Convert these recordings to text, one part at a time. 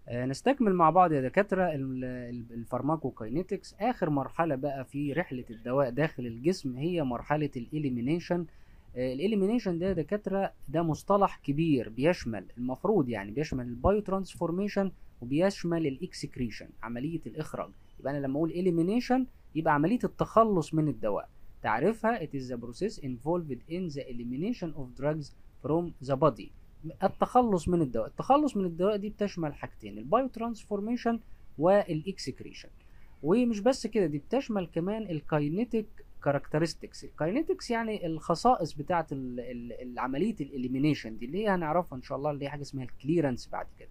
آه، نستكمل مع بعض يا دكاترة ال- ال- الفارماكوكاينيتكس آخر مرحلة بقى في رحلة الدواء داخل الجسم هي مرحلة الإليمينيشن الإليمينيشن ده يا دكاترة ده مصطلح كبير بيشمل المفروض يعني بيشمل البايو ترانسفورميشن وبيشمل الإكسكريشن عملية الإخراج يبقى أنا لما أقول إليمينيشن يبقى عملية التخلص من الدواء تعرفها it is the process involved in the elimination of drugs from the body التخلص من الدواء التخلص من الدواء دي بتشمل حاجتين البايو ترانسفورميشن والاكسكريشن ومش بس كده دي بتشمل كمان الكاينيتيك كاركترستكس الكاينيتكس يعني الخصائص بتاعه ال- ال- عمليه الاليمينيشن دي اللي هي هنعرفها ان شاء الله اللي هي حاجه اسمها الكليرنس بعد كده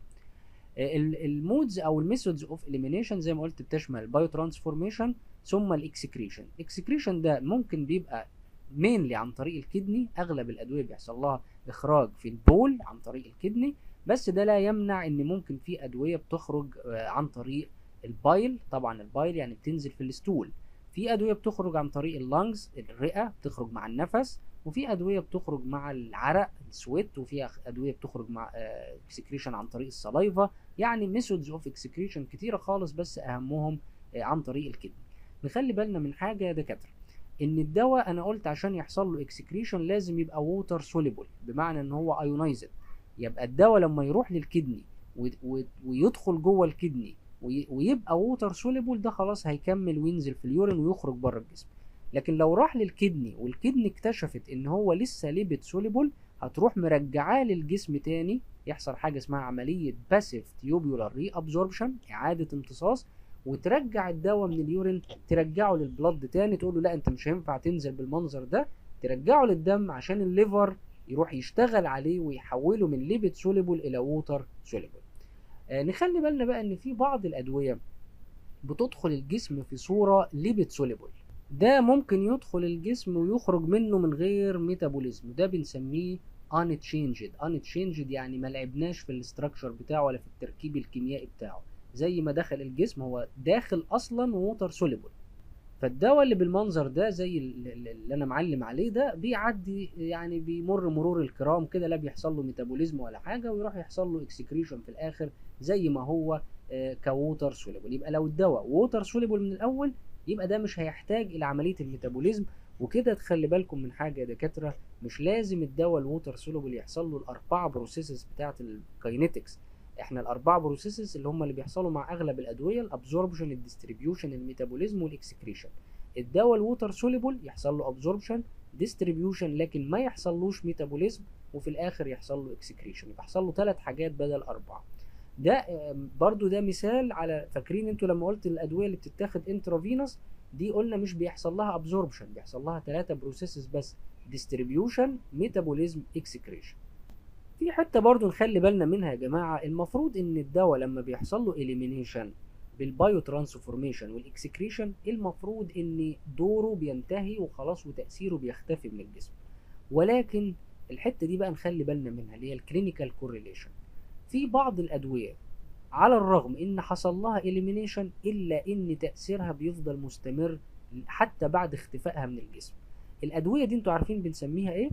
المودز او الميثودز اوف اليمينيشن زي ما قلت بتشمل البايو ترانسفورميشن ثم الاكسكريشن الاكسكريشن ده ممكن بيبقى مينلي عن طريق الكدني اغلب الادويه بيحصل لها اخراج في البول عن طريق الكدني بس ده لا يمنع ان ممكن في ادويه بتخرج آه، عن طريق البايل طبعا البايل يعني بتنزل في الستول في ادويه بتخرج عن طريق اللانجز الرئه بتخرج مع النفس وفي ادويه بتخرج مع العرق السويت وفي أخ- ادويه بتخرج مع اكسكريشن عن طريق السلايفا يعني ميثودز اوف اكسكريشن كتيره خالص بس اهمهم آه، عن طريق الكدني نخلي بالنا من حاجه يا دكاتره ان الدواء انا قلت عشان يحصل له اكسكريشن لازم يبقى ووتر سوليبل بمعنى ان هو ايونايزد يبقى الدواء لما يروح للكدني و- و- ويدخل جوه الكدني وي- ويبقى ووتر سوليبل ده خلاص هيكمل وينزل في اليورين ويخرج بره الجسم لكن لو راح للكدني والكدني اكتشفت ان هو لسه ليبت سوليبل هتروح مرجعاه للجسم تاني يحصل حاجه اسمها عمليه باسيف تيوبيولار ري ابزوربشن اعاده امتصاص وترجع الدواء من اليورين ترجعه للبلد تاني تقول له لا انت مش هينفع تنزل بالمنظر ده ترجعه للدم عشان الليفر يروح يشتغل عليه ويحوله من ليبيد سوليبل الى ووتر سوليبل آه نخلي بالنا بقى ان في بعض الادويه بتدخل الجسم في صوره ليبيد سوليبل ده ممكن يدخل الجسم ويخرج منه من غير ميتابوليزم ده بنسميه unchanged unchanged يعني ما لعبناش في الاستراكشر بتاعه ولا في التركيب الكيميائي بتاعه زي ما دخل الجسم هو داخل اصلا ووتر سوليبل فالدواء اللي بالمنظر ده زي ال- ال- اللي انا معلم عليه ده بيعدي يعني بيمر مرور الكرام كده لا بيحصل له ميتابوليزم ولا حاجه ويروح يحصل له اكسكريشن في الاخر زي ما هو آه، كووتر سوليبل يبقى لو الدواء ووتر سوليبل من الاول يبقى ده مش هيحتاج الى عمليه الميتابوليزم وكده تخلي بالكم من حاجه يا دكاتره مش لازم الدواء الووتر سوليبل يحصل له الاربعه بروسيسز بتاعه الكاينetics احنا الاربعه بروسيسز اللي هم اللي بيحصلوا مع اغلب الادويه الابزوربشن الديستريبيوشن الميتابوليزم والاكسكريشن الدواء الووتر سوليبل يحصل له ابزوربشن ديستريبيوشن لكن ما يحصلوش ميتابوليزم وفي الاخر يحصل له اكسكريشن يبقى يحصل له ثلاث حاجات بدل اربعه ده آم، برضو ده مثال على فاكرين انتوا لما قلت الادويه اللي بتتاخد انترافينوس دي قلنا مش بيحصل لها ابزوربشن بيحصل لها ثلاثه بروسيسز بس ديستريبيوشن ميتابوليزم اكسكريشن في حته برضو نخلي بالنا منها يا جماعه المفروض ان الدواء لما بيحصل له اليمينيشن بالبايو ترانسفورميشن والاكسكريشن المفروض ان دوره بينتهي وخلاص وتاثيره بيختفي من الجسم ولكن الحته دي بقى نخلي بالنا منها اللي هي الكلينيكال كورليشن في بعض الادويه على الرغم ان حصل لها اليمينيشن الا ان تاثيرها بيفضل مستمر حتى بعد اختفائها من الجسم الادويه دي انتوا عارفين بنسميها ايه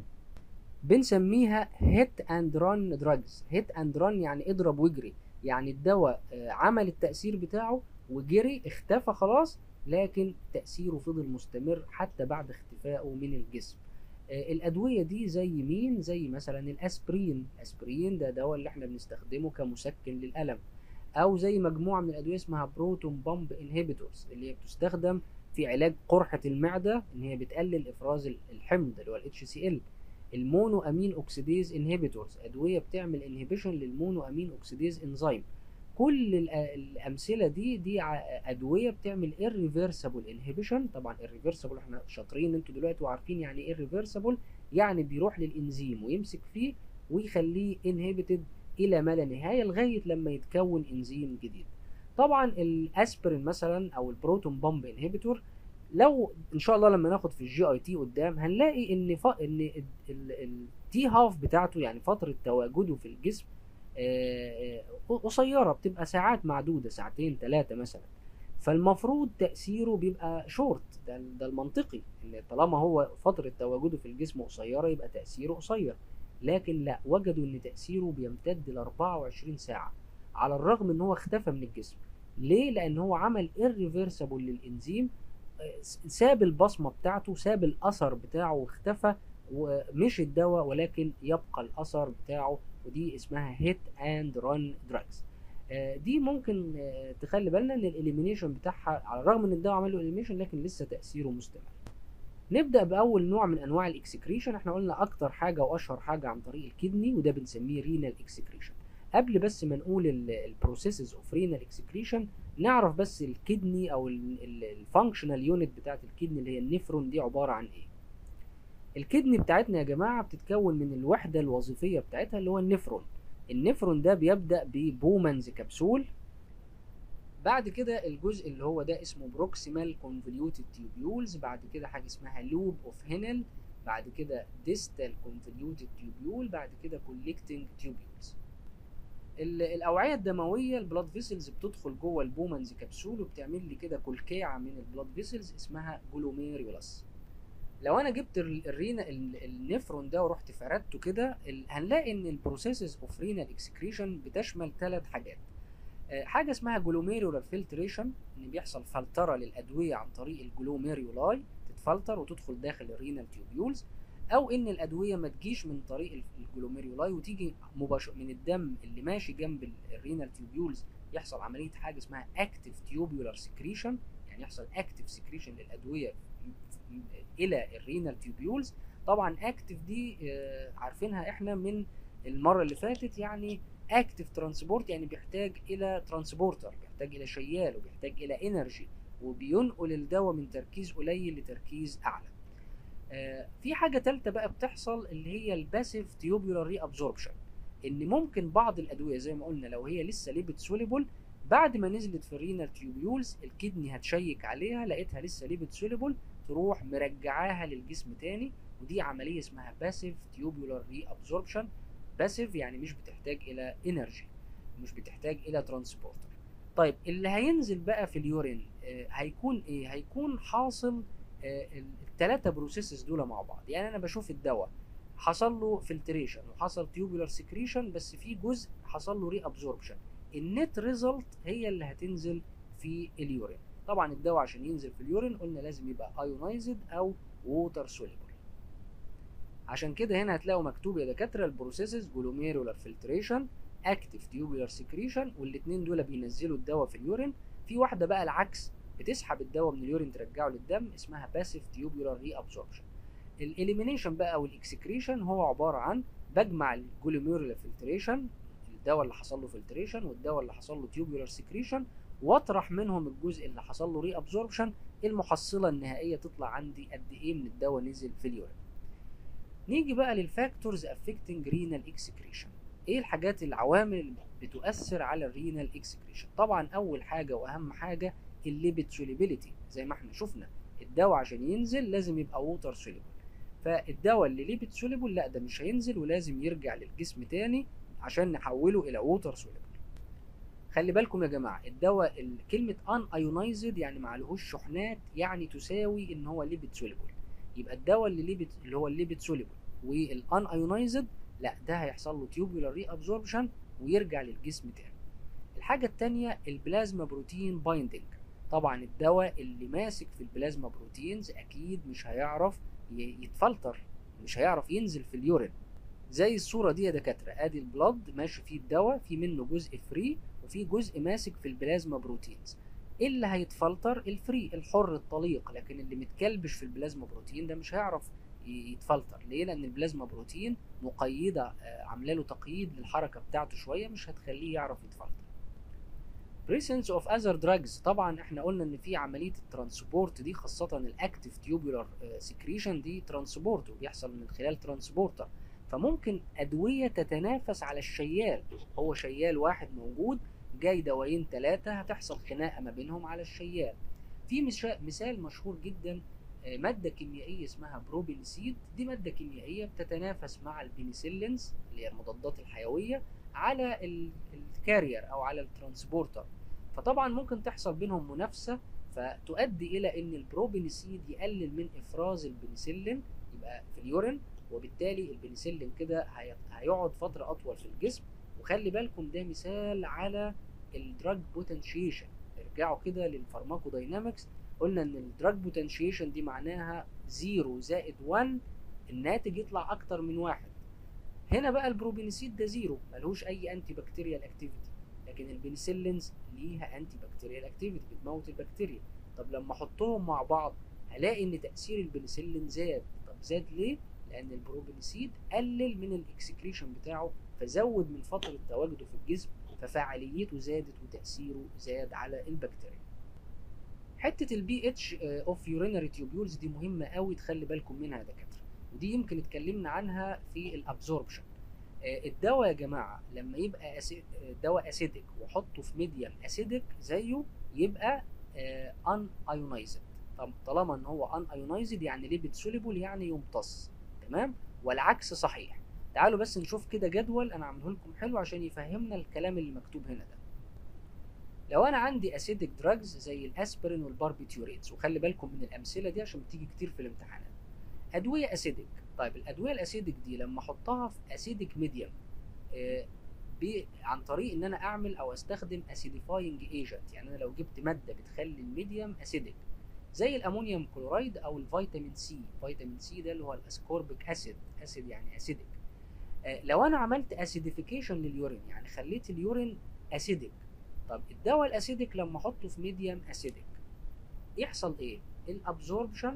بنسميها هيت اند ران دراجز هيت اند ران يعني اضرب واجري يعني الدواء آه، عمل التاثير بتاعه وجري اختفى خلاص لكن تاثيره فضل مستمر حتى بعد اختفائه من الجسم آه، الادويه دي زي مين زي مثلا الاسبرين الاسبرين ده دواء اللي احنا بنستخدمه كمسكن للالم او زي مجموعه من الادويه اسمها بروتون بامب انهبيتورز اللي هي بتستخدم في علاج قرحه المعده ان هي بتقلل افراز ال- الحمض اللي هو الاتش سي ال المونو امين اوكسيديز انهبيتورز ادويه بتعمل انهبيشن للمونو امين اوكسيديز انزيم كل ال- الامثله دي دي ع- ادويه بتعمل irreversible انهبيشن طبعا irreversible احنا شاطرين انتوا دلوقتي وعارفين يعني ايه irreversible يعني بيروح للانزيم ويمسك فيه ويخليه انهبيتد الى ما لا نهايه لغايه لما يتكون انزيم جديد طبعا الاسبرين مثلا او البروتون بامب انهبيتور لو ان شاء الله لما ناخد في الجي اي تي قدام هنلاقي ان ف... ان التي هاف بتاعته يعني فتره تواجده في الجسم آه، آه، قصيره بتبقى ساعات معدوده ساعتين ثلاثه مثلا فالمفروض تاثيره بيبقى شورت ده, ده المنطقي ان طالما هو فتره تواجده في الجسم قصيره يبقى تاثيره قصير لكن لا وجدوا ان تاثيره بيمتد ل 24 ساعه على الرغم ان هو اختفى من الجسم ليه لان هو عمل irreversible للانزيم آه، ساب البصمه بتاعته ساب الاثر بتاعه واختفى ومش الدواء ولكن يبقى الاثر بتاعه ودي اسمها هيت اند ران دراجز دي ممكن آه، تخلي بالنا ان الاليمينيشن بتاعها على الرغم ان الدواء عمل له اليمينيشن لكن لسه تاثيره مستمر نبدا باول نوع من انواع الاكسكريشن احنا قلنا اكتر حاجه واشهر حاجه عن طريق الكدني وده بنسميه رينال اكسكريشن قبل بس ما نقول البروسيسز اوف رينال اكسكريشن نعرف بس الكدني او الفانكشنال يونت بتاعت الكدني اللي هي النفرون دي عباره عن ايه الكدني بتاعتنا يا جماعه بتتكون من الوحده الوظيفيه بتاعتها اللي هو النفرون النفرون ده بيبدا ببومنز كبسول بعد كده الجزء اللي هو ده اسمه بروكسيمال كونفوليوتد تيوبيولز بعد كده حاجه اسمها لوب اوف هينل بعد كده ديستال كونفوليوتد تيوبيول بعد كده كوليكتنج تيوبيولز الاوعيه الدمويه البلاد فيسلز بتدخل جوه البومنز كبسول وبتعمل لي كده كلكيعه من البلاد فيسلز اسمها جلوميريولاس لو انا جبت الرينا النفرون ده ورحت فردته كده هنلاقي ان البروسيسز اوف رينال اكسكريشن بتشمل ثلاث حاجات حاجه اسمها جلوميرولار فلتريشن ان بيحصل فلتره للادويه عن طريق الجلوميريولاي تتفلتر وتدخل داخل الرينال تيوبيولز او ان الادويه ما تجيش من طريق الجلوميريولاي وتيجي مباشر من الدم اللي ماشي جنب الرينال تيوبيولز يحصل عمليه حاجه اسمها اكتيف تيوبولار سكريشن يعني يحصل اكتيف سكريشن للادويه الى الرينال تيوبيولز طبعا اكتيف دي عارفينها احنا من المره اللي فاتت يعني اكتيف ترانسبورت يعني بيحتاج الى ترانسبورتر بيحتاج الى شيال وبيحتاج الى انرجي وبينقل الدواء من تركيز قليل لتركيز اعلى آه في حاجه ثالثه بقى بتحصل اللي هي الباسيف تيوبولار ري ابزوربشن ان ممكن بعض الادويه زي ما قلنا لو هي لسه ليبت سوليبل بعد ما نزلت في الرينال تيوبيولز الكدني هتشيك عليها لقيتها لسه ليبت سوليبل تروح مرجعاها للجسم تاني ودي عمليه اسمها باسيف تيوبولار ري ابزوربشن باسيف يعني مش بتحتاج الى انرجي مش بتحتاج الى ترانسبورتر طيب اللي هينزل بقى في اليورين آه هيكون ايه هيكون حاصل آه الثلاثه بروسيسز دول مع بعض يعني انا بشوف الدواء حصل له فلتريشن وحصل تيوبولار سكريشن بس في جزء حصل له ري ابزوربشن النت ريزلت هي اللي هتنزل في اليورين طبعا الدواء عشان ينزل في اليورين قلنا لازم يبقى ايونايزد او ووتر سوليبل عشان كده هنا هتلاقوا مكتوب يا دكاتره البروسيسز جلوميرولار فلتريشن اكتيف تيوبولار سكريشن والاثنين دول بينزلوا الدواء في اليورين في واحده بقى العكس بتسحب الدواء من اليورين ترجعه للدم اسمها باسيف تيوبولار ري ابزوربشن الاليمينيشن بقى او الاكسكريشن هو عباره عن بجمع الجلوميرولار فلتريشن الدواء اللي حصل له فلتريشن والدواء اللي حصل له تيوبولار سكريشن واطرح منهم الجزء اللي حصل له ري ابزوربشن المحصله النهائيه تطلع عندي قد ايه من الدواء نزل في اليورين نيجي بقى للفاكتورز افكتنج رينال اكسكريشن ايه الحاجات العوامل اللي بتؤثر على الرينال اكسكريشن طبعا اول حاجه واهم حاجه الليبيد سوليبيليتي زي ما احنا شفنا الدواء عشان ينزل لازم يبقى ووتر سوليبل فالدواء اللي ليبيد سوليبل لا ده مش هينزل ولازم يرجع للجسم تاني عشان نحوله الى ووتر سوليبل خلي بالكم يا جماعه الدواء كلمه ان ايونايزد يعني معلهوش شحنات يعني تساوي ان هو ليبيد سوليبل يبقى الدواء اللي ليبيد اللي هو الليبيد سوليبل والان ايونايزد لا ده هيحصل له تيوبولار ري ابزوربشن ويرجع للجسم تاني الحاجه الثانيه البلازما بروتين بايندنج طبعا الدواء اللي ماسك في البلازما بروتينز اكيد مش هيعرف يتفلتر مش هيعرف ينزل في اليورين زي الصوره دي يا دكاتره ادي البلد ماشي فيه الدواء في منه جزء فري وفي جزء ماسك في البلازما بروتينز اللي هيتفلتر الفري الحر الطليق لكن اللي متكلبش في البلازما بروتين ده مش هيعرف يتفلتر ليه لان البلازما بروتين مقيده عامله له تقييد للحركه بتاعته شويه مش هتخليه يعرف يتفلتر presence of other drugs طبعا احنا قلنا ان في عمليه الترانسبورت دي خاصه الاكتيف تيوبولار سكريشن دي ترانسبورت وبيحصل من خلال ترانسبورتر فممكن ادويه تتنافس على الشيال هو شيال واحد موجود جاي دوايين ثلاثه هتحصل خناقه ما بينهم على الشيال في مثال مشهور جدا ماده كيميائيه اسمها بروبينسيد دي ماده كيميائيه بتتنافس مع البنسلينز اللي هي المضادات الحيويه على الكارير او على الترانسبورتر فطبعا ممكن تحصل بينهم منافسه فتؤدي الى ان البروبينسيد يقلل من افراز البنسلين يبقى في اليورين وبالتالي البنسلين كده هيقعد فتره اطول في الجسم وخلي بالكم ده مثال على الدراج بوتنشيشن ارجعوا كده للفارماكو داينامكس قلنا ان الدراج بوتنشيشن دي معناها 0 زائد 1 الناتج يطلع اكتر من واحد هنا بقى البروبينيسيد ده زيرو ملهوش اي انتي بكتيريال اكتيفيتي لكن البنسلينز ليها انتي بكتيريال اكتيفيتي بتموت البكتيريا طب لما احطهم مع بعض هلاقي ان تاثير البنسلين زاد طب زاد ليه لان البروبينيسيد قلل من الاكسكريشن بتاعه فزود من فتره تواجده في الجسم ففعاليته زادت وتاثيره زاد على البكتيريا حته البي اتش اوف يورينري تيوبيولز دي مهمه قوي تخلي بالكم منها يا دكاتره ودي يمكن اتكلمنا عنها في الابزوربشن الدواء يا جماعه لما يبقى أسي... دواء اسيدك واحطه في ميديم اسيدك زيه يبقى ان ايونايزد طب طالما ان هو ان ايونايزد يعني ليبيد سوليبل يعني يمتص تمام والعكس صحيح تعالوا بس نشوف كده جدول انا عامله لكم حلو عشان يفهمنا الكلام اللي مكتوب هنا ده لو انا عندي اسيدك دراجز زي الاسبرين والباربيتيوريتس وخلي بالكم من الامثله دي عشان بتيجي كتير في الامتحانات ادويه اسيدك طيب الادويه الاسيدك دي لما احطها في اسيدك ميديم آه عن طريق ان انا اعمل او استخدم اسيديفاينج ايجنت يعني انا لو جبت ماده بتخلي الميديم اسيدك زي الامونيوم كلورايد او الفيتامين سي فيتامين سي ده اللي هو الاسكوربيك اسيد اسيد يعني اسيدك آه لو انا عملت اسيديفيكيشن لليورين يعني خليت اليورين اسيدك طب الدواء الاسيدك لما احطه في ميديم اسيدك يحصل ايه الابزوربشن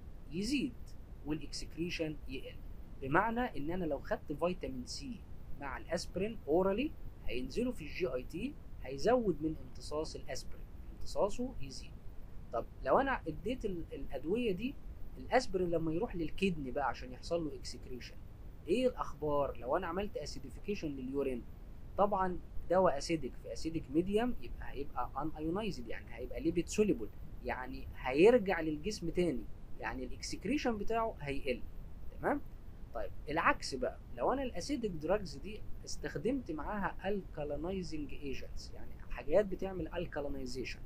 يزيد والاكسكريشن يقل بمعنى ان انا لو خدت فيتامين سي مع الاسبرين اورالي هينزلوا في الجي اي تي هيزود من امتصاص الاسبرين امتصاصه يزيد طب لو انا اديت الادويه دي الاسبرين لما يروح للكدني بقى عشان يحصل له اكسكريشن ايه الاخبار لو انا عملت اسيديفيكيشن لليورين طبعا دواء اسيدك في اسيدك ميديم يبقى هيبقى ان ايونايزد يعني هيبقى ليبيد سوليبل يعني هيرجع للجسم تاني يعني الاكسكريشن بتاعه هيقل تمام طيب العكس بقى لو انا الاسيدك دراجز دي استخدمت معاها الكالينايزنج ايجنتس يعني حاجات بتعمل الكالينايزيشن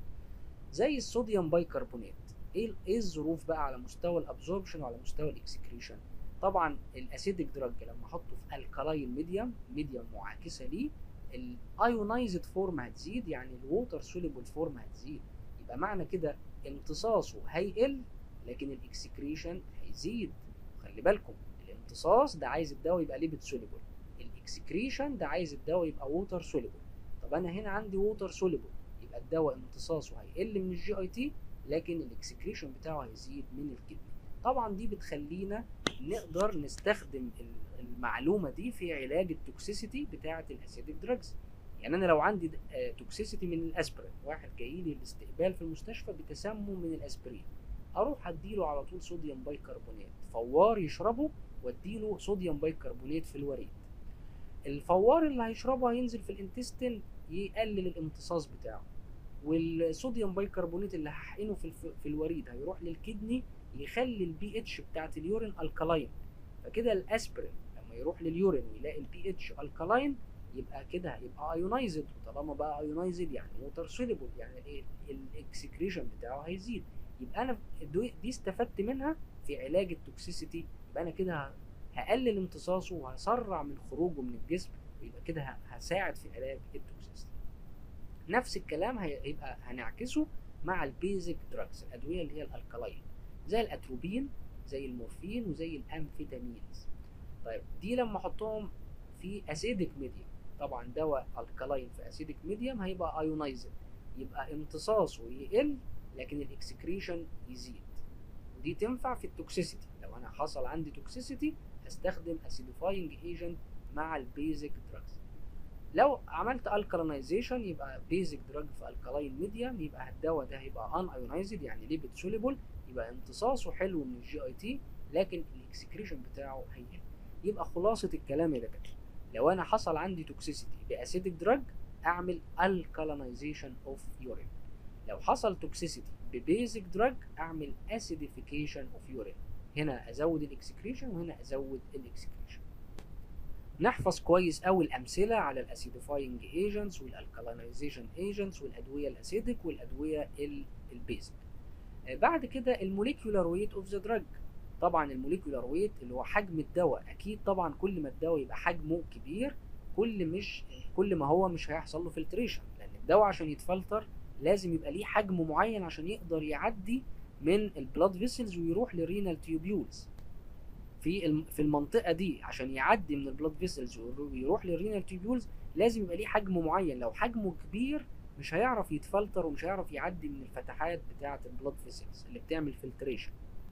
زي الصوديوم بايكربونات ايه ايه الظروف بقى على مستوى الابزوربشن وعلى مستوى الاكسكريشن طبعا الاسيدك دراج لما احطه في الكالاين ميديم ميديم معاكسه ليه الايونايزد فورم هتزيد يعني الووتر سوليبل فورم هتزيد يبقى معنى كده امتصاصه هيقل لكن الاكسكريشن هيزيد خلي بالكم الامتصاص ده عايز الدواء يبقى ليبيد سوليبل الاكسكريشن ده عايز الدواء يبقى ووتر سوليبل طب انا هنا عندي ووتر سوليبل يبقى الدواء امتصاصه هيقل من الجي اي تي لكن الاكسكريشن بتاعه هيزيد من الكدني طبعا دي بتخلينا نقدر نستخدم المعلومه دي في علاج التوكسيسيتي بتاعه الاسيدك دراجز يعني انا لو عندي توكسيسيتي من الاسبرين واحد جاي لي الاستقبال في المستشفى بتسمم من الاسبرين اروح اديله على طول صوديوم بايكربونات فوار يشربه واديله صوديوم بايكربونات في الوريد الفوار اللي هيشربه هينزل في الانتستين يقلل الامتصاص بتاعه والصوديوم بايكربونات اللي هحقنه في, الف... في الوريد هيروح للكدني يخلي البي اتش بتاعت اليورين الكالاين فكده الاسبرين لما يروح لليورين ويلاقي البي اتش الكالاين يبقى كده هيبقى ايونايزد وطالما بقى ايونايزد يعني ووتر سوليبل يعني الايه الاكسكريشن بتاعه هيزيد يبقى انا دي استفدت منها في علاج التوكسيسيتي يبقى انا كده هقلل امتصاصه وهسرع من خروجه من الجسم ويبقى كده هساعد في علاج التوكسيسيتي نفس الكلام هيبقى هنعكسه مع البيزك دراجز الادويه اللي هي الالكالاين زي الاتروبين زي المورفين وزي الامفيتامينز طيب دي لما احطهم في اسيدك ميديوم طبعا دواء الكالاين في اسيدك ميديوم هيبقى ايونايزد يبقى امتصاصه يقل لكن الاكسكريشن يزيد ودي تنفع في التوكسيسيتي لو انا حصل عندي توكسيسيتي هستخدم اسيديفاينج ايجنت مع البيزك دراجز لو عملت الكالينايزيشن يبقى بيزك دراج في الكالاين ميديم يبقى الدواء ده هيبقى ان ايونايزد يعني ليبيد سوليبل يبقى امتصاصه حلو من الجي اي تي لكن الاكسكريشن بتاعه هيقل يبقى خلاصه الكلام يا دكاتره لو انا حصل عندي توكسيسيتي باسيدك دراج اعمل الكالينايزيشن اوف يورين لو حصل توكسيسيتي ببيزك دراج اعمل اسيديفيكيشن اوف يورين هنا ازود الاكسكريشن وهنا ازود الاكسكريشن نحفظ كويس قوي الامثله على الاسيديفاينج ايجنتس والالكالينايزيشن ايجنتس والادويه الاسيدك والادويه البيزك بعد كده الموليكيولار ويت اوف ذا دراج طبعا الموليكيولار ويت اللي هو حجم الدواء اكيد طبعا كل ما الدواء يبقى حجمه كبير كل مش كل ما هو مش هيحصل له فلتريشن لان الدواء عشان يتفلتر لازم يبقى ليه حجم معين عشان يقدر يعدي من البلاد فيسلز ويروح للرينال تيوبيولز في الم- في المنطقه دي عشان يعدي من البلاد فيسلز ويروح للرينال تيوبيولز لازم يبقى ليه حجم معين لو حجمه كبير مش هيعرف يتفلتر ومش هيعرف يعدي من الفتحات بتاعه البلاد فيسلز اللي بتعمل فلتريشن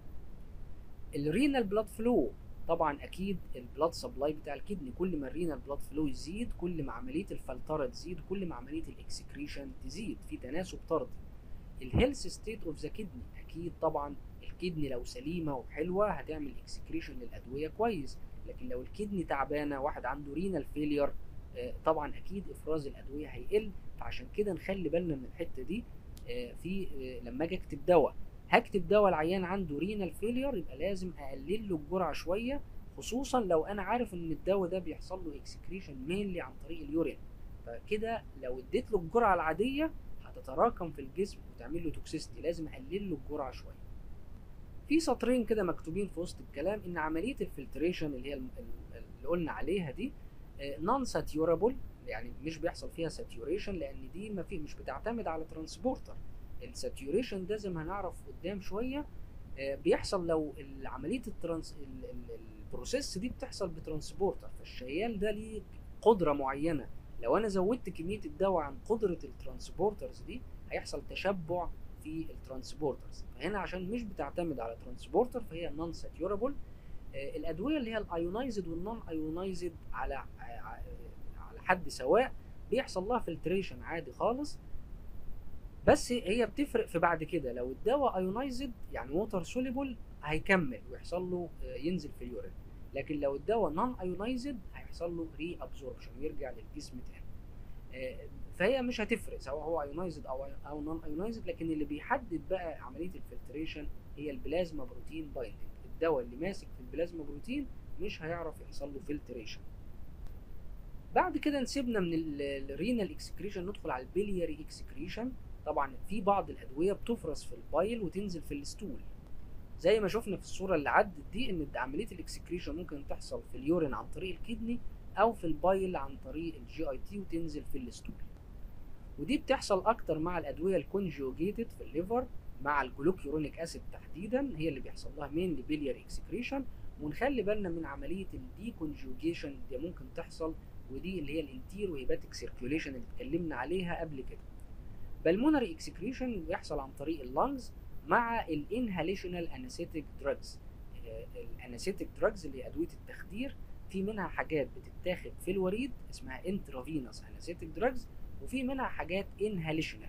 الرينال بلاد فلو طبعا اكيد البلاد سبلاي بتاع الكدني كل ما الرينال بلاد فلو يزيد كل ما عمليه الفلتره تزيد كل ما عمليه الاكسكريشن تزيد في تناسب طردي الهيلث ستيت اوف ذا كدني اكيد طبعا الكدني لو سليمه وحلوه هتعمل اكسكريشن للادويه كويس لكن لو الكدني تعبانه واحد عنده رينال فيلير طبعا اكيد افراز الادويه هيقل فعشان كده نخلي بالنا من الحته دي آه، في آه، لما اجي اكتب دواء هكتب دواء العيان عنده رينال فيلير يبقى لازم اقلل له الجرعه شويه خصوصا لو انا عارف ان الدواء ده بيحصل له اكسكريشن مينلي عن طريق اليورين فكده لو اديت له الجرعه العاديه هتتراكم في الجسم وتعمل له توكسيستي لازم اقلل له الجرعه شويه في سطرين كده مكتوبين في وسط الكلام ان عمليه الفلتريشن اللي هي الم- ال- اللي قلنا عليها دي نون ساتيورابل يعني مش بيحصل فيها ساتيوريشن لان دي ما في مش بتعتمد على ترانسبورتر الساتيوريشن ده زي ما هنعرف قدام شويه آه، بيحصل لو ال- عمليه الترانس ال- ال- البروسيس دي بتحصل بترانسبورتر فالشيال ده ليه قدره معينه لو انا زودت كميه الدواء عن قدره الترانسبورترز دي هيحصل تشبع في الترانسبورترز فهنا عشان مش بتعتمد على ترانسبورتر فهي نون ساتيورابل الادويه اللي هي الايونايزد والنون ايونايزد على ع- على حد سواء بيحصل لها فلتريشن عادي خالص بس هي بتفرق في بعد كده لو الدواء ايونايزد يعني ووتر سوليبل هيكمل ويحصل له آه، ينزل في اليورين لكن لو الدواء نون ايونايزد هيحصل له ري ابزوربشن ويرجع للجسم تاني آه، فهي مش هتفرق سواء هو ايونايزد او او نون ايونايزد لكن اللي بيحدد بقى عمليه الفلتريشن هي البلازما بروتين بايندنج الدواء اللي ماسك في البلازما بروتين مش هيعرف يحصل له فلتريشن بعد كده نسيبنا من الرينال اكسكريشن ندخل على البلياري اكسكريشن طبعا في بعض الادويه بتفرز في البايل وتنزل في الستول زي ما شفنا في الصوره اللي عدت دي ان عمليه الاكسكريشن ممكن تحصل في اليورين عن طريق الكدني او في البايل عن طريق الجي اي تي وتنزل في الستول ودي بتحصل اكتر مع الادويه الكونجوجيتد في الليفر مع الجلوكيورونيك اسيد تحديدا هي اللي بيحصل لها مين بلياري اكسكريشن ونخلي بالنا من عمليه الديكونجوجيشن دي ممكن تحصل ودي اللي هي الانتيرو هيباتيك سيركيوليشن اللي اتكلمنا عليها قبل كده بالمونري اكسكريشن بيحصل عن طريق اللانجز مع الانهاليشنال انستيك دراجز الانستيك دراجز اللي هي ادويه التخدير في منها حاجات بتتاخد في الوريد اسمها انترافينوس انستيك دراجز وفي منها حاجات انهاليشنال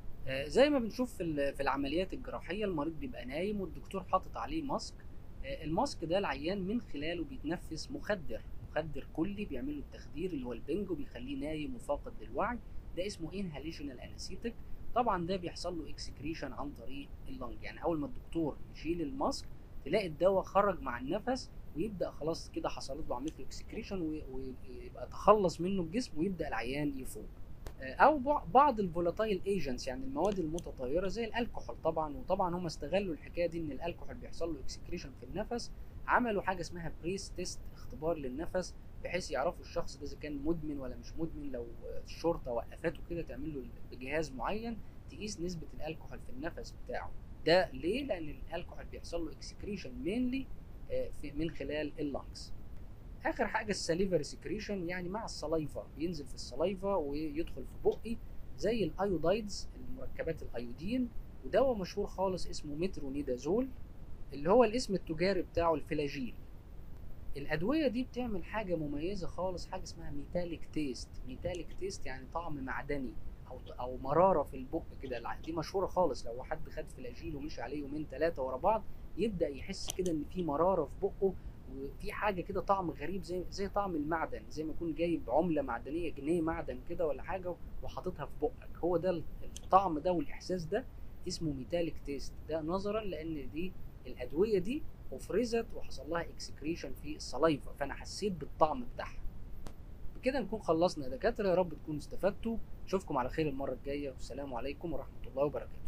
زي ما بنشوف في ال- في العمليات الجراحيه المريض بيبقى نايم والدكتور حاطط عليه ماسك آه، الماسك ده العيان من خلاله بيتنفس مخدر مخدر كلي بيعمل له التخدير اللي هو البنج وبيخليه نايم وفاقد للوعي ده اسمه انهاليشنال انستيك طبعا ده بيحصل له اكسكريشن عن طريق اللنج يعني اول ما الدكتور يشيل الماسك تلاقي الدواء خرج مع النفس ويبدا خلاص كده حصلت له عمليه اكسكريشن ويبقى تخلص منه الجسم ويبدا العيان يفوق آه، او بع- بعض الفولاتايل ايجنتس يعني المواد المتطايره زي الكحول طبعا وطبعا هم استغلوا الحكايه دي ان الكحول بيحصل له اكسكريشن في النفس عملوا حاجه اسمها بريس تيست اختبار للنفس بحيث يعرفوا الشخص ده اذا كان مدمن ولا مش مدمن لو الشرطه وقفته كده تعمل له بجهاز معين تقيس نسبه الكحول في النفس بتاعه ده ليه لان الكحول بيحصل له اكسكريشن مينلي من خلال اللنجز اخر حاجه السليفري سكريشن يعني مع السلايفا بينزل في السلايفا ويدخل في بقي زي الايودايدز المركبات الايودين ودواء مشهور خالص اسمه مترونيدازول اللي هو الاسم التجاري بتاعه الفلاجيل الادويه دي بتعمل حاجه مميزه خالص حاجه اسمها ميتاليك تيست ميتاليك تيست يعني طعم معدني او او مراره في البق كده الع- دي مشهوره خالص لو حد خد فلاجيل ومشي عليه يومين ثلاثه ورا بعض يبدا يحس كده ان في مراره في بقه وفي حاجه كده طعم غريب زي زي طعم المعدن زي ما يكون جايب عمله معدنيه جنيه معدن كده ولا حاجه وحاططها في بقك هو ده الطعم ده والاحساس ده اسمه ميتاليك تيست ده نظرا لان دي الادويه دي افرزت وحصل لها اكسكريشن في السلايفا فانا حسيت بالطعم بتاعها بكده نكون خلصنا يا دكاتره يا رب تكونوا استفدتوا اشوفكم على خير المره الجايه والسلام عليكم ورحمه الله وبركاته